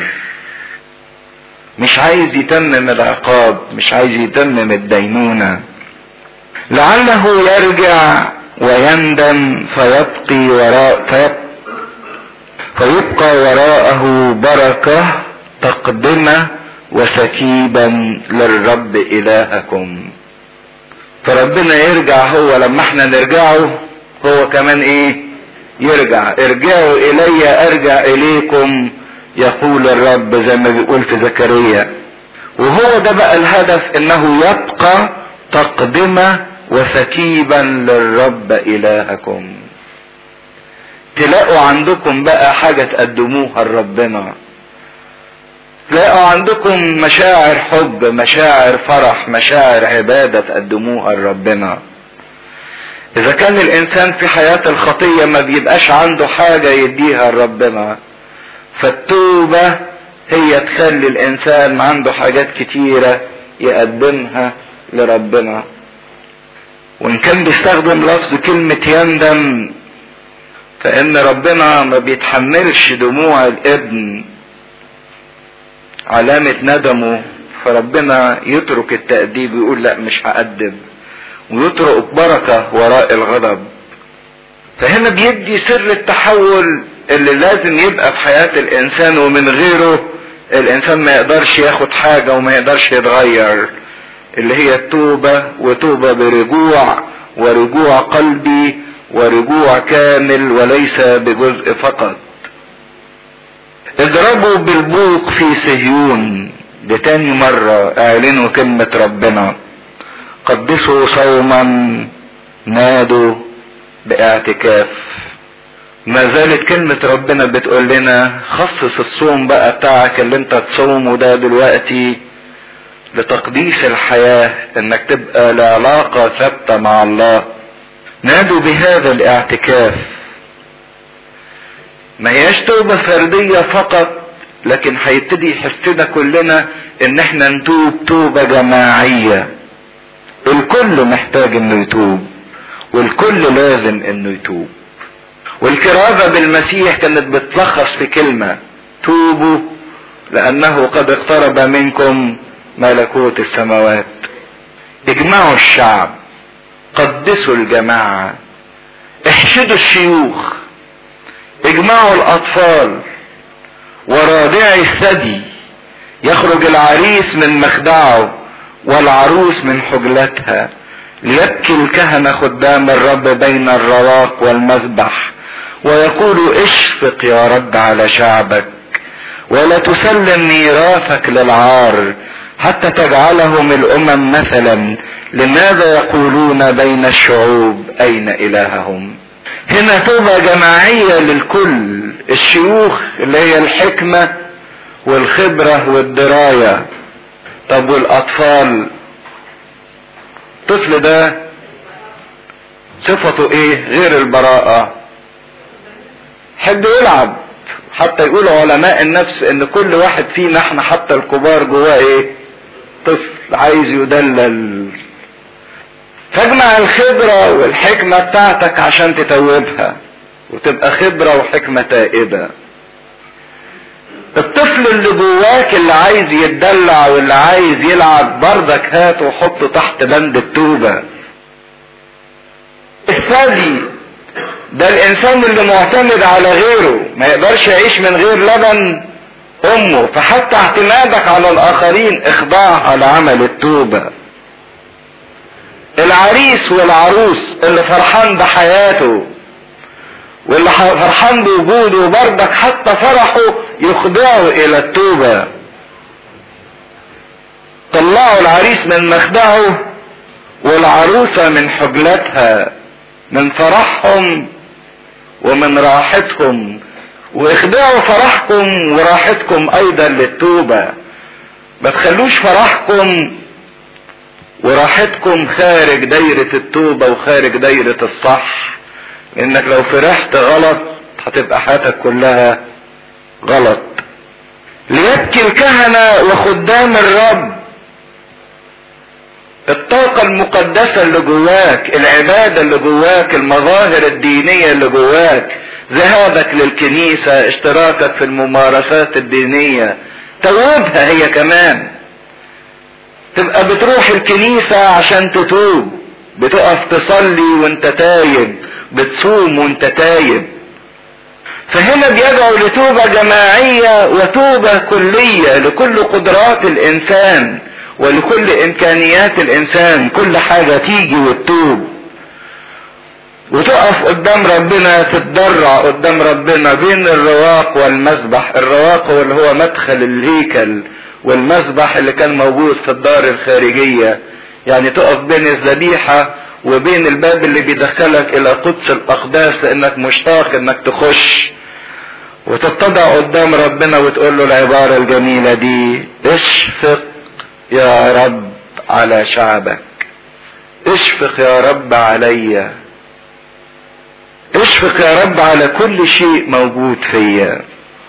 مش عايز يتمم العقاب مش عايز يتمم الدينونة لعله يرجع ويندم فيبقي وراء فيبقى, فيبقى وراءه بركة تقدمة وسكيبا للرب إلهكم فربنا يرجع هو لما احنا نرجعه هو كمان ايه يرجع ارجعوا الي ارجع اليكم يقول الرب زي ما بيقول في زكريا وهو ده بقى الهدف انه يبقى تقدمة وسكيبا للرب الهكم تلاقوا عندكم بقى حاجة تقدموها لربنا تلاقوا عندكم مشاعر حب مشاعر فرح مشاعر عبادة تقدموها لربنا اذا كان الانسان في حياة الخطية ما بيبقاش عنده حاجة يديها لربنا فالتوبة هي تخلي الانسان عنده حاجات كتيرة يقدمها لربنا وان كان بيستخدم لفظ كلمة يندم فان ربنا ما بيتحملش دموع الابن علامة ندمه فربنا يترك التأديب ويقول لا مش هأدب ويترك بركة وراء الغضب فهنا بيدي سر التحول اللي لازم يبقى في حياة الإنسان ومن غيره الإنسان ما يقدرش ياخد حاجة وما يقدرش يتغير اللي هي التوبة وتوبة برجوع ورجوع قلبي ورجوع كامل وليس بجزء فقط اضربوا بالبوق في صهيون دي تاني مرة اعلنوا كلمة ربنا قدسوا صوما نادوا باعتكاف ما زالت كلمة ربنا بتقول لنا خصص الصوم بقى بتاعك اللي انت تصومه ده دلوقتي لتقديس الحياة انك تبقى لعلاقة ثابتة مع الله نادوا بهذا الاعتكاف ما هياش توبة فردية فقط لكن هيبتدي يحسنا كلنا ان احنا نتوب توبة جماعية الكل محتاج انه يتوب والكل لازم انه يتوب والكرازة بالمسيح كانت بتلخص في كلمة توبوا لانه قد اقترب منكم ملكوت السماوات اجمعوا الشعب قدسوا الجماعة احشدوا الشيوخ اجمعوا الاطفال ورادعي الثدي يخرج العريس من مخدعه والعروس من حجلتها ليبكي الكهنة خدام الرب بين الرواق والمذبح ويقول اشفق يا رب على شعبك ولا تسلم ميراثك للعار حتى تجعلهم الامم مثلا لماذا يقولون بين الشعوب اين الههم هنا توبة جماعية للكل الشيوخ اللي هي الحكمة والخبرة والدراية طب والاطفال الطفل ده صفته ايه غير البراءة حب يلعب حتى يقول علماء النفس ان كل واحد فينا احنا حتى الكبار جواه ايه طفل عايز يدلل فاجمع الخبرة والحكمة بتاعتك عشان تتوبها وتبقى خبرة وحكمة تائبة الطفل اللي جواك اللي عايز يتدلع واللي عايز يلعب بردك هاته وحطه تحت بند التوبة الثدي ده الانسان اللي معتمد على غيره ما يقدرش يعيش من غير لبن امه فحتى اعتمادك على الاخرين اخضاعها لعمل التوبة العريس والعروس اللي فرحان بحياته واللي فرحان بوجوده بردك حتى فرحه يخضعه الى التوبة طلعوا العريس من مخدعه والعروسة من حجلتها من فرحهم ومن راحتهم واخضعوا فرحكم وراحتكم ايضا للتوبة ما تخلوش فرحكم وراحتكم خارج دايرة التوبة وخارج دايرة الصح لانك لو فرحت غلط هتبقى حياتك كلها غلط ليبكي الكهنة وخدام الرب الطاقة المقدسة اللي جواك العبادة اللي جواك المظاهر الدينية اللي جواك ذهابك للكنيسة اشتراكك في الممارسات الدينية توبها هي كمان تبقى بتروح الكنيسة عشان تتوب بتقف تصلي وانت تايب بتصوم وانت تايب فهنا بيدعو لتوبة جماعية وتوبة كلية لكل قدرات الانسان ولكل امكانيات الانسان كل حاجة تيجي وتتوب وتقف قدام ربنا تتضرع قدام ربنا بين الرواق والمذبح الرواق هو اللي هو مدخل الهيكل والمذبح اللي كان موجود في الدار الخارجية يعني تقف بين الذبيحة وبين الباب اللي بيدخلك الى قدس الاقداس لانك مشتاق انك تخش وتتضع قدام ربنا وتقول له العبارة الجميلة دي اشفق يا رب على شعبك اشفق يا رب عليا اشفق يا رب على كل شيء موجود فيا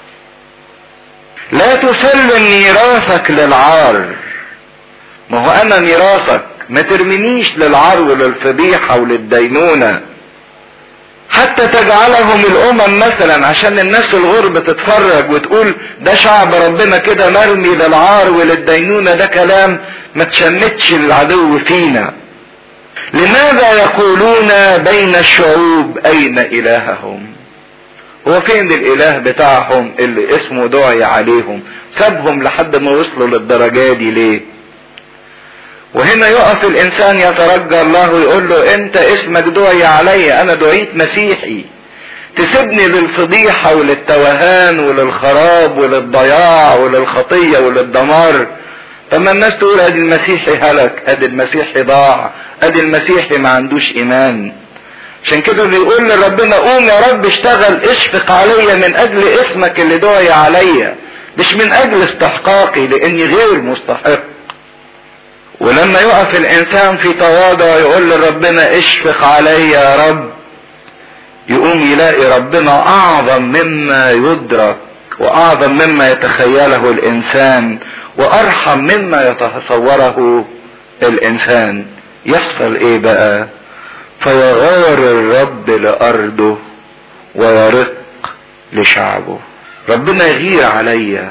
لا تسلم ميراثك للعار ما هو انا ميراثك ما ترمينيش للعار وللفضيحة وللدينونة حتى تجعلهم الامم مثلا عشان الناس الغرب تتفرج وتقول ده شعب ربنا كده مرمي للعار وللدينونة ده كلام ما تشمتش العدو فينا لماذا يقولون بين الشعوب اين الههم هو فين الاله بتاعهم اللي اسمه دعي عليهم سابهم لحد ما وصلوا للدرجة دي ليه وهنا يقف الانسان يترجى الله ويقول له انت اسمك دعي علي انا دعيت مسيحي تسيبني للفضيحة وللتوهان وللخراب وللضياع وللخطية وللدمار طب ما الناس تقول ادي المسيحي هلك ادي المسيحي ضاع ادي المسيحي ما عندوش ايمان عشان كده بيقول لربنا قوم يا رب اشتغل اشفق عليا من اجل اسمك اللي دعي عليا مش من اجل استحقاقي لاني غير مستحق ولما يقف الانسان في تواضع يقول لربنا اشفق علي يا رب يقوم يلاقي ربنا اعظم مما يدرك واعظم مما يتخيله الانسان وارحم مما يتصوره الانسان يحصل ايه بقى فيغار الرب لارضه ويرق لشعبه ربنا يغير عليا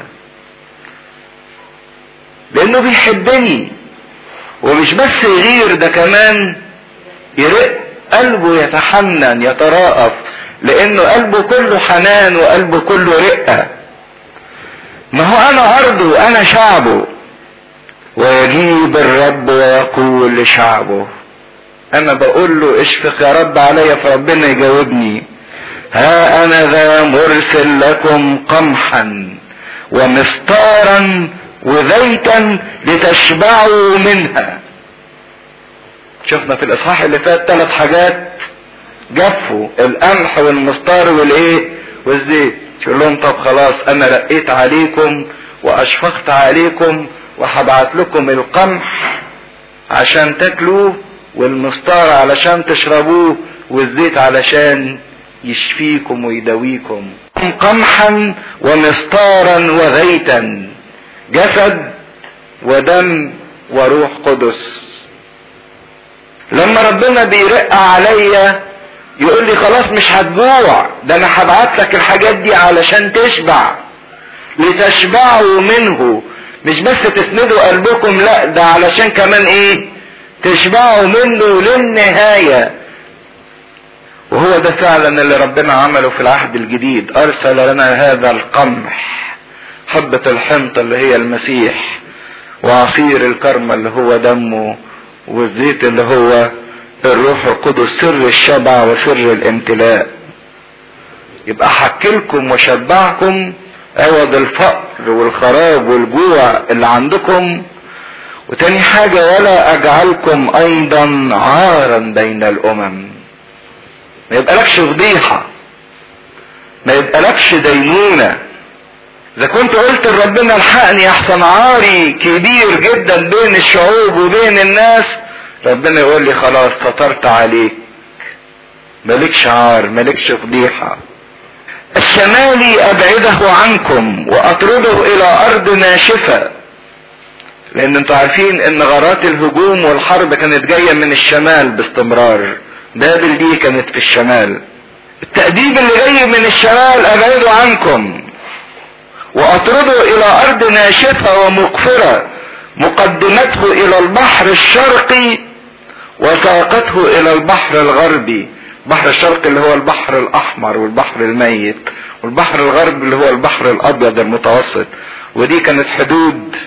لانه بيحبني ومش بس يغير ده كمان يرق قلبه يتحنن يتراءف لانه قلبه كله حنان وقلبه كله رقه ما هو انا ارضه انا شعبه ويجيب الرب ويقول لشعبه انا بقول له اشفق يا رب عليا فربنا يجاوبني ها انا ذا مرسل لكم قمحا ومستارا وزيتا لتشبعوا منها شفنا في الاصحاح اللي فات ثلاث حاجات جفوا القمح والمستار والايه والزيت يقول لهم طب خلاص انا لقيت عليكم واشفقت عليكم وهبعت لكم القمح عشان تاكلوه والمستار علشان تشربوه والزيت علشان يشفيكم ويداويكم قمحا ومستارا وزيتا جسد ودم وروح قدس لما ربنا بيرق عليا يقول لي خلاص مش هتجوع ده انا هبعت لك الحاجات دي علشان تشبع لتشبعوا منه مش بس تسندوا قلبكم لا ده علشان كمان ايه تشبعوا منه للنهاية وهو ده فعلا اللي ربنا عمله في العهد الجديد ارسل لنا هذا القمح حبة الحنطة اللي هي المسيح وعصير الكرمة اللي هو دمه والزيت اللي هو الروح القدس سر الشبع وسر الامتلاء يبقى حكلكم وشبعكم عوض الفقر والخراب والجوع اللي عندكم وتاني حاجة ولا اجعلكم ايضا عارا بين الامم ما يبقالكش فضيحة ما يبقالكش دينونة اذا كنت قلت لربنا الحقني احسن عاري كبير جدا بين الشعوب وبين الناس ربنا يقول لي خلاص سترت عليك مالكش عار مالكش فضيحة الشمالي ابعده عنكم واطرده الى ارض ناشفة لان انتوا عارفين ان غارات الهجوم والحرب كانت جاية من الشمال باستمرار بابل دي كانت في الشمال التأديب اللي جاي من الشمال ابعده عنكم واطرده الى ارض ناشفة ومقفرة مقدمته الى البحر الشرقي وساقته الى البحر الغربي البحر الشرقي اللي هو البحر الاحمر والبحر الميت والبحر الغربي اللي هو البحر الابيض المتوسط ودي كانت حدود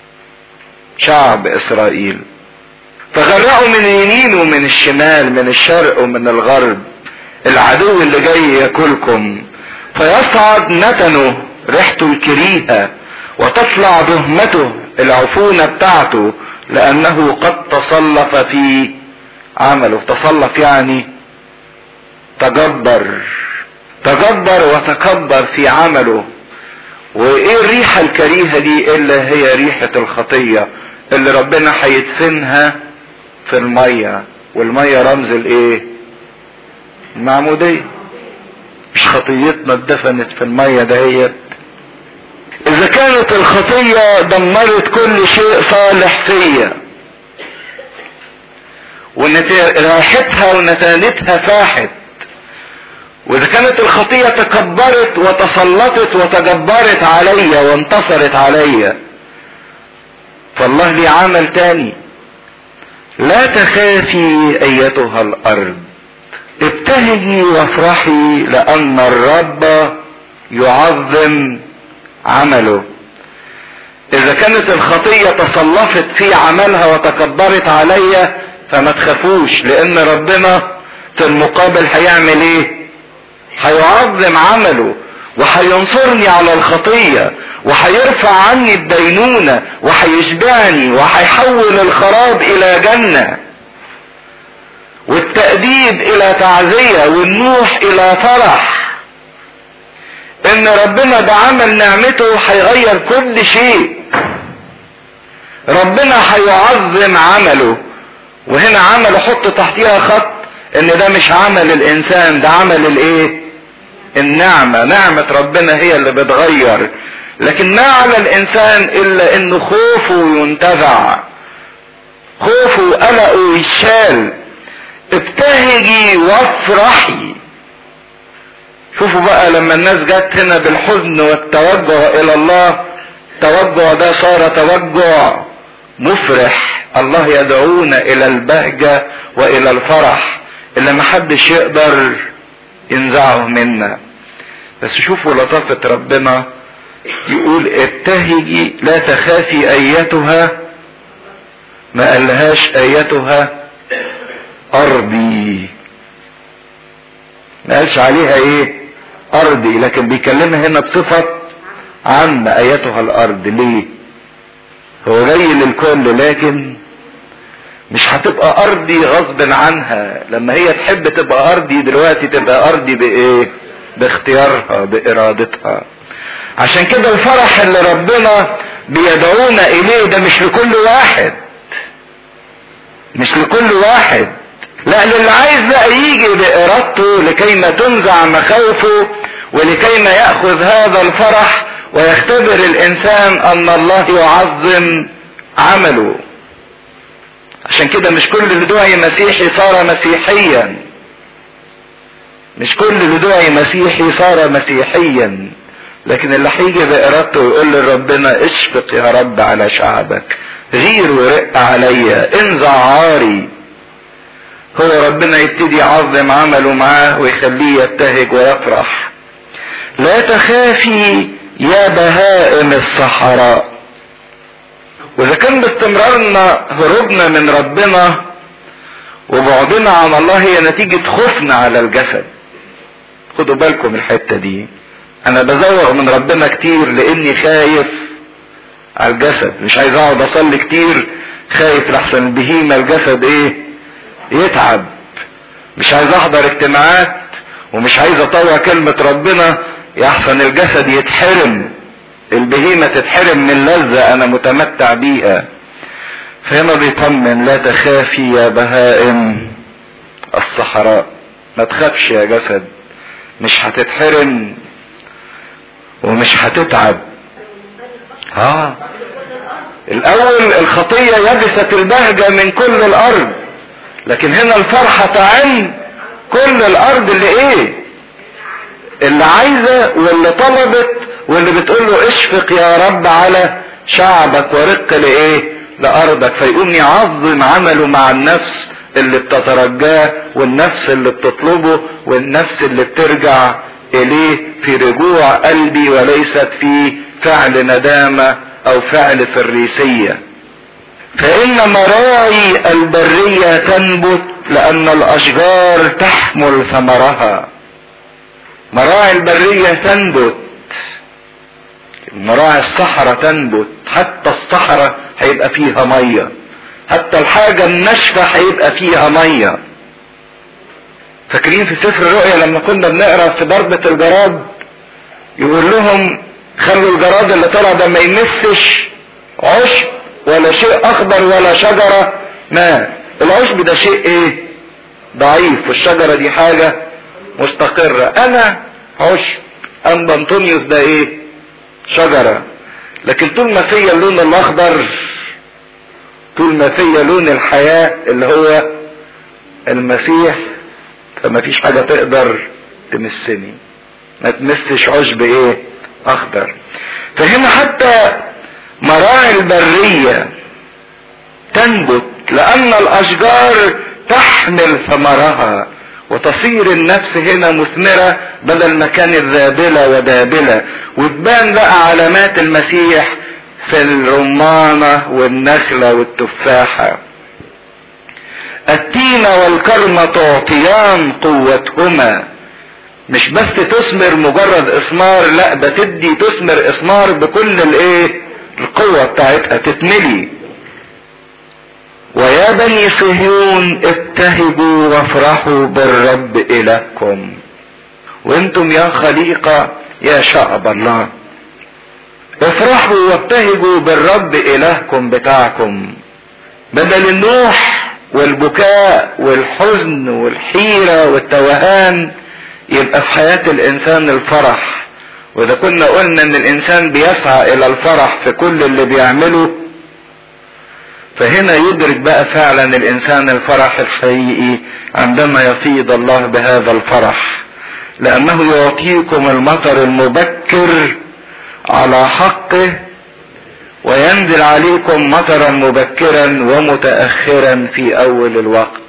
شعب اسرائيل فغرقوا من اليمين ومن الشمال من الشرق ومن الغرب العدو اللي جاي ياكلكم فيصعد نتنه ريحته الكريهة وتطلع دهمته العفونة بتاعته لأنه قد تصلف في عمله تصلف يعني تجبر تجبر وتكبر في عمله وايه الريحة الكريهة دي الا هي ريحة الخطية اللي ربنا هيدفنها في المية والمية رمز الايه المعمودية مش خطيتنا اتدفنت في المية دهيت اذا كانت الخطية دمرت كل شيء صالح فيا وريحتها ونتانتها فاحت واذا كانت الخطية تكبرت وتسلطت وتجبرت عليا وانتصرت عليا فالله لي عمل تاني لا تخافي ايتها الارض ابتهجي وافرحي لان الرب يعظم عمله اذا كانت الخطية تصلفت في عملها وتكبرت عليا فما تخافوش لان ربنا في المقابل هيعمل ايه هيعظم عمله وهينصرني على الخطية وهيرفع عني الدينونة وهيشبعني وهيحول الخراب الى جنة والتأديب الى تعزية والنوح الى فرح ان ربنا بعمل نعمته هيغير كل شيء ربنا هيعظم عمله وهنا عمله حط تحتيها خط ان ده مش عمل الانسان ده عمل الايه النعمة نعمة ربنا هي اللي بتغير لكن ما على الانسان الا انه خوفه ينتزع خوفه وقلقه يشال ابتهجي وافرحي شوفوا بقى لما الناس جت هنا بالحزن والتوجع الى الله التوجع ده صار توجع مفرح الله يدعونا الى البهجة والى الفرح اللي محدش يقدر ينزعه منا بس شوفوا لطافة ربنا يقول ابتهجي لا تخافي ايتها ما قالهاش ايتها ارضي ما قالش عليها ايه ارضي لكن بيكلمها هنا بصفة عامة ايتها الارض ليه هو جاي للكل لكن مش هتبقى ارضي غصب عنها لما هي تحب تبقى ارضي دلوقتي تبقى ارضي بايه باختيارها بارادتها عشان كده الفرح اللي ربنا بيدعونا اليه ده مش لكل واحد مش لكل واحد لا للي عايز بقى يجي بارادته لكي ما تنزع مخاوفه ولكي ما ياخذ هذا الفرح ويختبر الانسان ان الله يعظم عمله عشان كده مش كل اللي دعي مسيحي صار مسيحيا مش كل اللي دعي مسيحي صار مسيحيا لكن اللي هيجي بارادته ويقول لربنا اشفق يا رب على شعبك غير ورق عليا انزع عاري هو ربنا يبتدي يعظم عمله معاه ويخليه يبتهج ويفرح لا تخافي يا بهائم الصحراء واذا كان باستمرارنا هروبنا من ربنا وبعدنا عن الله هي نتيجة خوفنا على الجسد خدوا بالكم الحتة دي انا بزوغ من ربنا كتير لاني خايف على الجسد مش عايز اقعد اصلي كتير خايف لحسن البهيمة الجسد ايه يتعب مش عايز احضر اجتماعات ومش عايز اطوع كلمة ربنا يحسن الجسد يتحرم البهيمة تتحرم من لذة انا متمتع بيها فهنا بيطمن لا تخافي يا بهائم الصحراء ما تخافش يا جسد مش هتتحرم ومش هتتعب اه الاول الخطية يبست البهجة من كل الارض لكن هنا الفرحة تعم كل الارض اللي ايه اللي عايزة واللي طلبت واللي بتقول له اشفق يا رب على شعبك ورق لايه لارضك فيقوم يعظم عمله مع النفس اللي بتترجاه والنفس اللي بتطلبه والنفس اللي بترجع اليه في رجوع قلبي وليست في فعل ندامة او فعل فريسية فان مراعي البرية تنبت لان الاشجار تحمل ثمرها مراعي البرية تنبت مراعي الصحراء تنبت حتى الصحراء هيبقى فيها مية حتى الحاجة الناشفة هيبقى فيها مية فاكرين في سفر الرؤيا لما كنا بنقرا في ضربة الجراد يقول لهم خلوا الجراد اللي طلع ده ما يمسش عشب ولا شيء اخضر ولا شجرة ماء العشب ده شيء ايه ضعيف والشجرة دي حاجة مستقرة انا عشب ام انطونيوس ده ايه شجرة لكن طول ما فيا اللون الاخضر طول ما فيا لون الحياة اللي هو المسيح فما فيش حاجة تقدر تمسني ما تمسش عشب ايه اخضر فهنا حتى مراعي البرية تنبت لان الاشجار تحمل ثمرها وتصير النفس هنا مثمرة بدل ما كانت ذابلة ودابلة وتبان بقى علامات المسيح في الرمانة والنخلة والتفاحة التين والكرمة تعطيان قوتهما مش بس تثمر مجرد اثمار لا ده تدي تثمر اثمار بكل الايه القوة بتاعتها تتملي ويا بني صهيون ابتهجوا وافرحوا بالرب الهكم وانتم يا خليقة يا شعب الله افرحوا وابتهجوا بالرب الهكم بتاعكم بدل النوح والبكاء والحزن والحيرة والتوهان يبقى في حياة الانسان الفرح واذا كنا قلنا ان الانسان بيسعى الى الفرح في كل اللي بيعمله فهنا يدرك بقى فعلا الانسان الفرح الحقيقي عندما يفيض الله بهذا الفرح لانه يعطيكم المطر المبكر على حقه وينزل عليكم مطرا مبكرا ومتاخرا في اول الوقت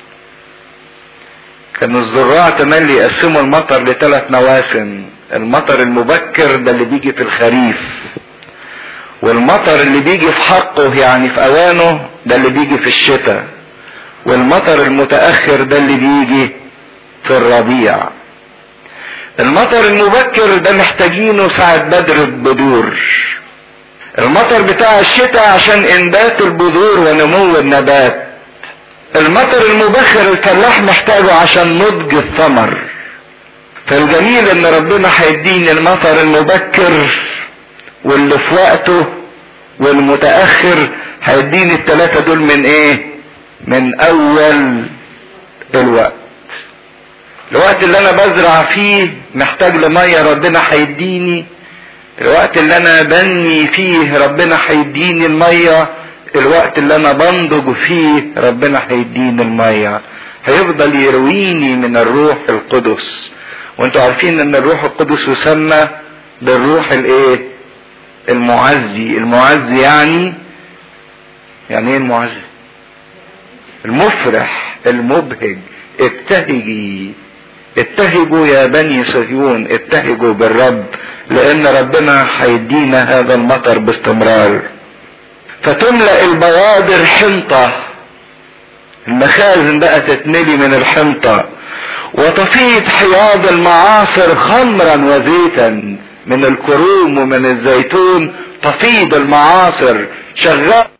كان الزراع تملي يقسموا المطر لثلاث مواسم المطر المبكر ده اللي بيجي في الخريف والمطر اللي بيجي في حقه يعني في اوانه ده اللي بيجي في الشتاء والمطر المتاخر ده اللي بيجي في الربيع المطر المبكر ده محتاجينه ساعة بدر البذور المطر بتاع الشتاء عشان انبات البذور ونمو النبات المطر المبخر الفلاح محتاجه عشان نضج الثمر فالجميل ان ربنا هيديني المطر المبكر واللي في وقته والمتاخر هيديني الثلاثه دول من ايه من اول الوقت الوقت اللي انا بزرع فيه محتاج لميه ربنا هيديني الوقت اللي انا بني فيه ربنا هيديني الميه الوقت اللي انا بنضج فيه ربنا هيديني الميه هيفضل يرويني من الروح القدس وانتوا عارفين ان الروح القدس يسمى بالروح الايه المعزي المعزي يعني يعني ايه المعزي المفرح المبهج ابتهجي ابتهجوا يا بني صهيون ابتهجوا بالرب لان ربنا هيدينا هذا المطر باستمرار فتملأ البوادر حنطة المخازن بقى تتملي من الحنطة وتفيض حياض المعاصر خمرا وزيتا من الكروم ومن الزيتون تفيض المعاصر شغال